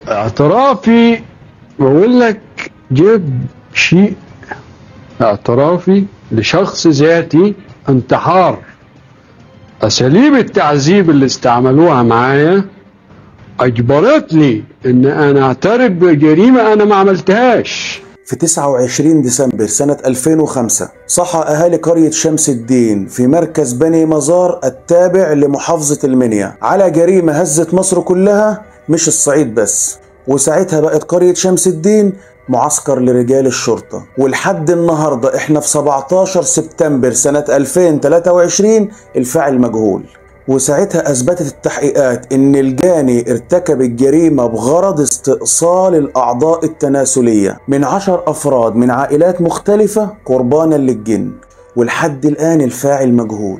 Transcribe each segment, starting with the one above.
اعترافي بقول لك جيب شيء اعترافي لشخص ذاتي انتحار اساليب التعذيب اللي استعملوها معايا اجبرتني ان انا اعترف بجريمه انا ما عملتهاش في 29 ديسمبر سنة 2005 صحى أهالي قرية شمس الدين في مركز بني مزار التابع لمحافظة المنيا على جريمة هزت مصر كلها مش الصعيد بس وساعتها بقت قرية شمس الدين معسكر لرجال الشرطة ولحد النهاردة احنا في 17 سبتمبر سنة 2023 الفاعل مجهول وساعتها أثبتت التحقيقات إن الجاني ارتكب الجريمة بغرض استئصال الأعضاء التناسلية من عشر أفراد من عائلات مختلفة قربانا للجن ولحد الآن الفاعل مجهول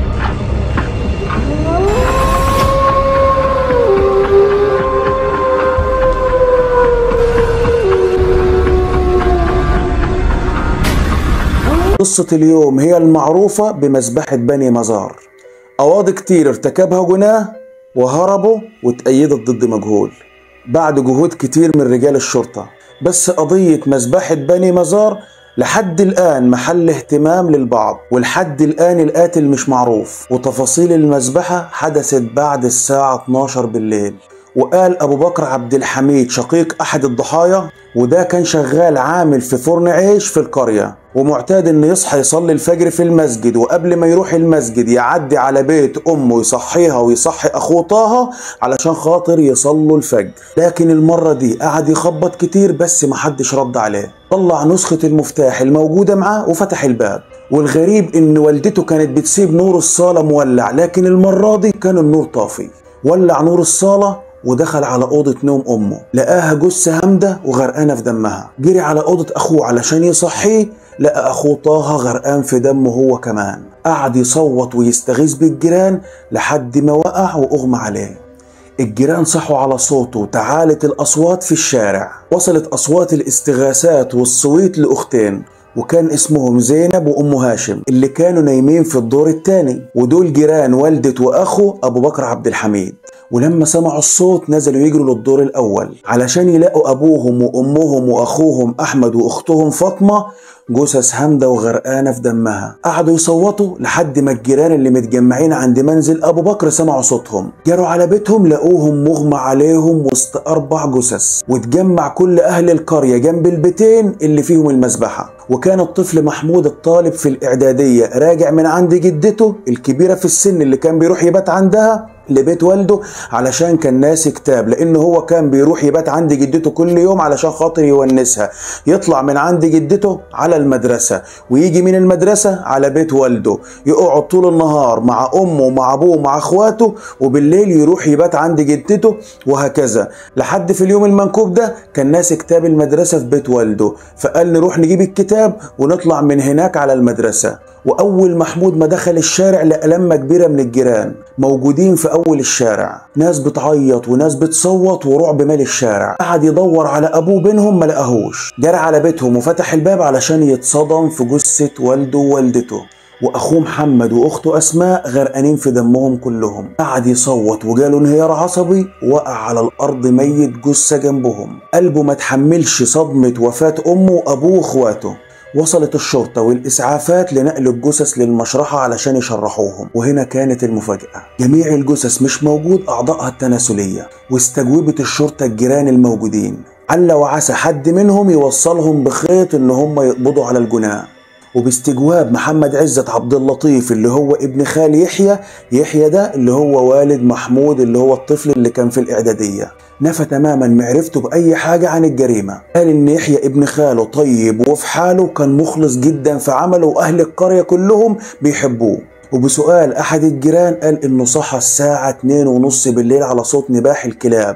قصة اليوم هي المعروفة بمذبحة بني مزار قواضي كتير ارتكبها جناه وهربوا واتأيدت ضد مجهول بعد جهود كتير من رجال الشرطة بس قضية مذبحة بني مزار لحد الآن محل اهتمام للبعض ولحد الآن القاتل مش معروف وتفاصيل المذبحة حدثت بعد الساعة 12 بالليل وقال أبو بكر عبد الحميد شقيق أحد الضحايا وده كان شغال عامل في فرن عيش في القرية ومعتاد انه يصحى يصلي الفجر في المسجد وقبل ما يروح المسجد يعدي على بيت امه يصحيها ويصحي اخوه طه علشان خاطر يصلوا الفجر لكن المرة دي قعد يخبط كتير بس محدش رد عليه طلع نسخة المفتاح الموجودة معاه وفتح الباب والغريب ان والدته كانت بتسيب نور الصالة مولع لكن المرة دي كان النور طافي ولع نور الصالة ودخل على أوضة نوم أمه لقاها جثة هامدة وغرقانة في دمها جري على أوضة أخوه علشان يصحيه لقى أخوه طه غرقان في دمه هو كمان قعد يصوت ويستغيث بالجيران لحد ما وقع وأغمى عليه الجيران صحوا على صوته وتعالت الأصوات في الشارع وصلت أصوات الاستغاثات والصويت لأختين وكان اسمهم زينب وام هاشم اللي كانوا نايمين في الدور الثاني ودول جيران والدة واخو ابو بكر عبد الحميد ولما سمعوا الصوت نزلوا يجروا للدور الاول علشان يلاقوا ابوهم وامهم واخوهم احمد واختهم فاطمه جثث هامده وغرقانه في دمها قعدوا يصوتوا لحد ما الجيران اللي متجمعين عند منزل ابو بكر سمعوا صوتهم جروا على بيتهم لقوهم مغمى عليهم وسط اربع جثث واتجمع كل اهل القريه جنب البيتين اللي فيهم المذبحه وكان الطفل محمود الطالب في الاعداديه راجع من عند جدته الكبيره في السن اللي كان بيروح يبات عندها لبيت والده علشان كان ناسي كتاب لان هو كان بيروح يبات عند جدته كل يوم علشان خاطر يونسها يطلع من عند جدته على المدرسة ويجي من المدرسة على بيت والده يقعد طول النهار مع امه ومع ابوه ومع اخواته وبالليل يروح يبات عند جدته وهكذا لحد في اليوم المنكوب ده كان ناسي كتاب المدرسة في بيت والده فقال نروح نجيب الكتاب ونطلع من هناك على المدرسة واول محمود ما دخل الشارع لقى لمه كبيره من الجيران موجودين في اول الشارع ناس بتعيط وناس بتصوت ورعب مال الشارع قعد يدور على ابوه بينهم ما لقاهوش جرى على بيتهم وفتح الباب علشان يتصدم في جثه والده ووالدته واخوه محمد واخته اسماء غرقانين في دمهم كلهم قعد يصوت وجاله انهيار عصبي وقع على الارض ميت جثه جنبهم قلبه ما تحملش صدمه وفاه امه وابوه واخواته وصلت الشرطة والإسعافات لنقل الجثث للمشرحة علشان يشرحوهم وهنا كانت المفاجأة جميع الجثث مش موجود أعضائها التناسلية واستجوبت الشرطة الجيران الموجودين عل وعسى حد منهم يوصلهم بخيط ان هم يقبضوا على الجناه وباستجواب محمد عزت عبد اللطيف اللي هو ابن خال يحيى يحيى ده اللي هو والد محمود اللي هو الطفل اللي كان في الإعدادية نفى تماما معرفته بأي حاجة عن الجريمة قال إن يحيى ابن خاله طيب وفي حاله كان مخلص جدا في عمله وأهل القرية كلهم بيحبوه وبسؤال أحد الجيران قال إنه صحى الساعة 2 ونص بالليل على صوت نباح الكلاب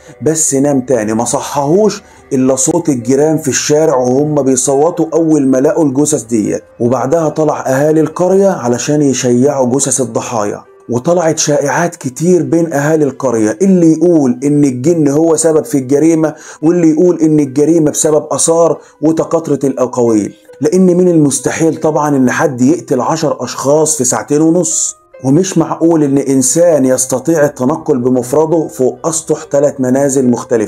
بس نام تاني ما صحهوش الا صوت الجيران في الشارع وهم بيصوتوا اول ما لقوا الجثث ديت وبعدها طلع اهالي القريه علشان يشيعوا جثث الضحايا وطلعت شائعات كتير بين اهالي القريه اللي يقول ان الجن هو سبب في الجريمه واللي يقول ان الجريمه بسبب اثار وتكاثره الاقاويل لان من المستحيل طبعا ان حد يقتل عشر اشخاص في ساعتين ونص ومش معقول ان انسان يستطيع التنقل بمفرده فوق اسطح ثلاث منازل مختلفه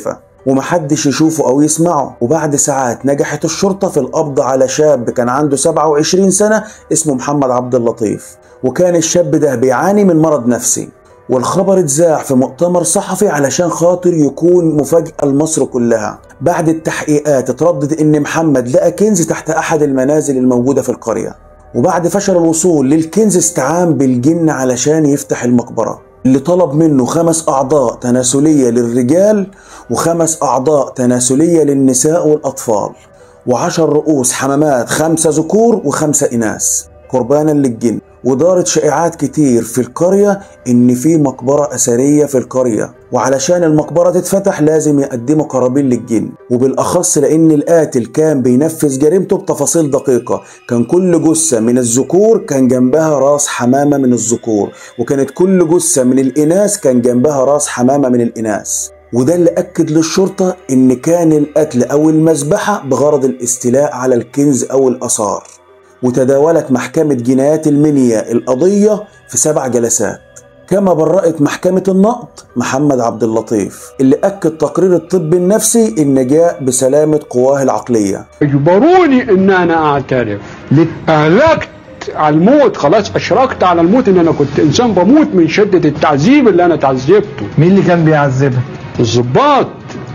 ومحدش يشوفه أو يسمعه وبعد ساعات نجحت الشرطة في القبض على شاب كان عنده 27 سنة اسمه محمد عبد اللطيف وكان الشاب ده بيعاني من مرض نفسي والخبر اتذاع في مؤتمر صحفي علشان خاطر يكون مفاجأة لمصر كلها بعد التحقيقات اتردد ان محمد لقى كنز تحت احد المنازل الموجودة في القرية وبعد فشل الوصول للكنز استعان بالجن علشان يفتح المقبرة اللي طلب منه خمس أعضاء تناسلية للرجال وخمس أعضاء تناسلية للنساء والأطفال وعشر رؤوس حمامات خمسة ذكور وخمسة إناث قربانا للجن ودارت شائعات كتير في القرية إن في مقبرة أثرية في القرية وعلشان المقبرة تتفتح لازم يقدموا قرابين للجن وبالأخص لأن القاتل كان بينفذ جريمته بتفاصيل دقيقة كان كل جثة من الذكور كان جنبها راس حمامة من الذكور وكانت كل جثة من الإناث كان جنبها راس حمامة من الإناث وده اللي أكد للشرطة إن كان القتل أو المذبحة بغرض الاستيلاء على الكنز أو الآثار وتداولت محكمة جنايات المنيا القضية في سبع جلسات كما برأت محكمة النقض محمد عبد اللطيف اللي أكد تقرير الطب النفسي إن جاء بسلامة قواه العقلية اجبروني ان انا اعترف ليه؟ اهلكت على الموت خلاص اشركت على الموت ان انا كنت انسان بموت من شدة التعذيب اللي انا تعذبته مين اللي كان بيعذبها؟ الضباط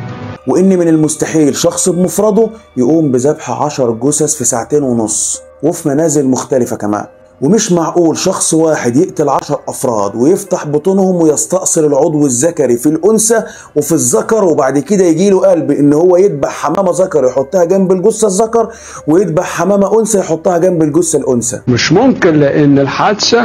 وإن من المستحيل شخص بمفرده يقوم بذبح عشر جثث في ساعتين ونص وفي منازل مختلفة كمان ومش معقول شخص واحد يقتل عشر أفراد ويفتح بطونهم ويستأصل العضو الذكري في الأنثى وفي الذكر وبعد كده يجيله قلب إن هو يذبح حمامة ذكر يحطها جنب الجثة الذكر ويذبح حمامة أنثى يحطها جنب الجثة الأنثى مش ممكن لان الحادثة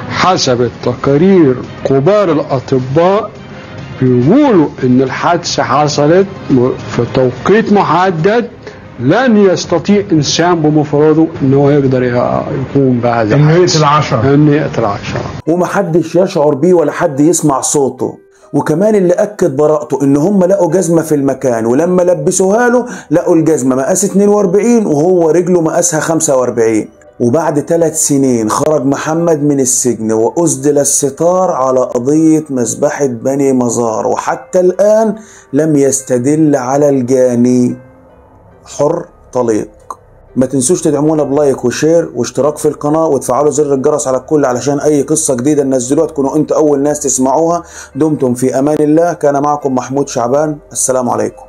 حسب التقارير كبار الاطباء بيقولوا ان الحادثة حصلت م- في توقيت محدد لن يستطيع انسان بمفرده انه يقدر ي- يقوم بهذا انه الحادث. يقتل عشرة انه يقتل عشرة ومحدش يشعر بيه ولا حد يسمع صوته وكمان اللي اكد براءته ان هم لقوا جزمه في المكان ولما لبسوها له لقوا الجزمه مقاس 42 وهو رجله مقاسها 45 وبعد ثلاث سنين خرج محمد من السجن وأسدل الستار على قضية مذبحة بني مزار وحتى الآن لم يستدل على الجاني حر طليق ما تنسوش تدعمونا بلايك وشير واشتراك في القناة وتفعلوا زر الجرس على الكل علشان أي قصة جديدة ننزلوها تكونوا أنتوا أول ناس تسمعوها دمتم في أمان الله كان معكم محمود شعبان السلام عليكم